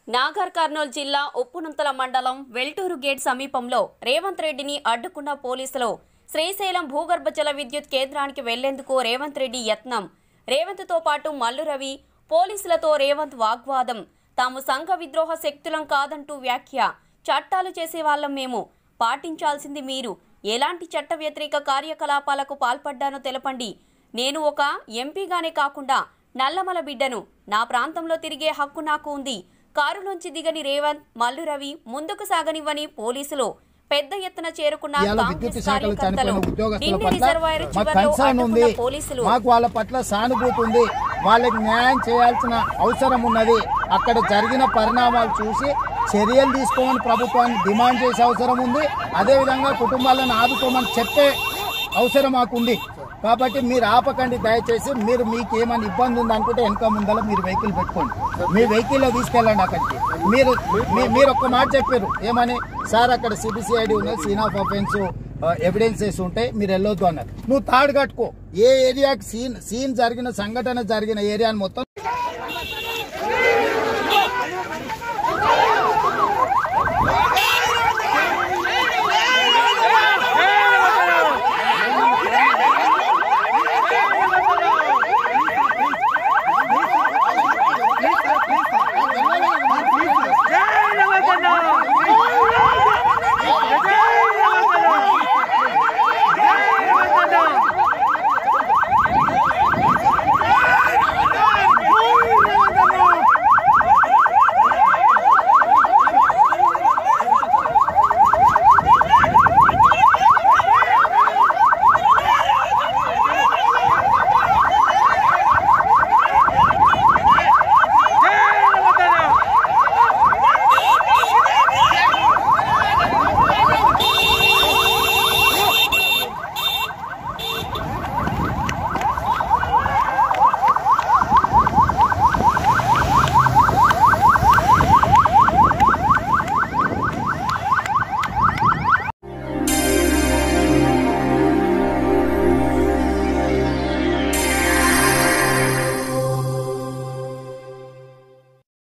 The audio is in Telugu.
నాగర్ కర్నూలు జిల్లా ఉప్పునుంతల మండలం వెల్టూరు గేట్ సమీపంలో రేవంత్ రెడ్డిని అడ్డుకున్న పోలీసులు శ్రీశైలం భూగర్భ జల విద్యుత్ కేంద్రానికి వెళ్లేందుకు రేవంత్ రెడ్డి యత్నం రేవంత్తో పాటు మల్లు రవి పోలీసులతో రేవంత్ వాగ్వాదం తాము సంఘ విద్రోహ శక్తులం కాదంటూ వ్యాఖ్య చట్టాలు చేసేవాళ్లం మేము పాటించాల్సింది మీరు ఎలాంటి చట్ట వ్యతిరేక కార్యకలాపాలకు పాల్పడ్డానో తెలపండి నేను ఒక ఎంపీగానే కాకుండా నల్లమల బిడ్డను నా ప్రాంతంలో తిరిగే హక్కు నాకు ఉంది కారులోంచి దిగని రేవంత్ మల్లు రవి ముందుకు సాగనివ్వని పోలీసులు పెద్ద ఎత్తున చేరుకున్న ఇవాళ విద్యుత్ కాంగ్రెస్ శాఖలో కార్యకర్తలు చనిపోయిన ఉద్యోగస్తుల నిండి పట్ల రిజర్వాయర్ మాకు చివర్లో కన్సర్న్ ఉంది అడ్డుకున్న పోలీసులు మాకు వాళ్ళ పట్ల సానుభూతి ఉంది వాళ్ళకి న్యాయం చేయాల్సిన అవసరం ఉన్నది అక్కడ జరిగిన పరిణామాలు చూసి చర్యలు తీసుకోమని ప్రభుత్వాన్ని డిమాండ్ చేసే అవసరం ఉంది అదేవిధంగా కుటుంబాలను ఆదుకోమని చెప్పే అవసరం మాకుంది కాబట్టి మీరు ఆపకండి దయచేసి మీరు మీకు ఏమైనా ఇబ్బంది ఉంది అనుకుంటే వెనక ముందర మీరు వెహికల్ పెట్టుకోండి మీ వెహికల్లో తీసుకెళ్ళండి అక్కడికి మీరు మీ- మీరు ఒక్క మాట చెప్పారు ఏమని సార్ అక్కడ సిబిసిఐడి ఉన్నది సీన్ ఆఫ్ అఫెన్స్ ఎవిడెన్సెస్ ఉంటాయి మీరు వెళ్ళొద్దు అన్నారు నువ్వు తాడు కట్టుకో ఏ ఏరియాకి సీన్ సీన్ జరిగిన సంఘటన జరిగిన ఏరియాని మొత్తం ¡Vamos!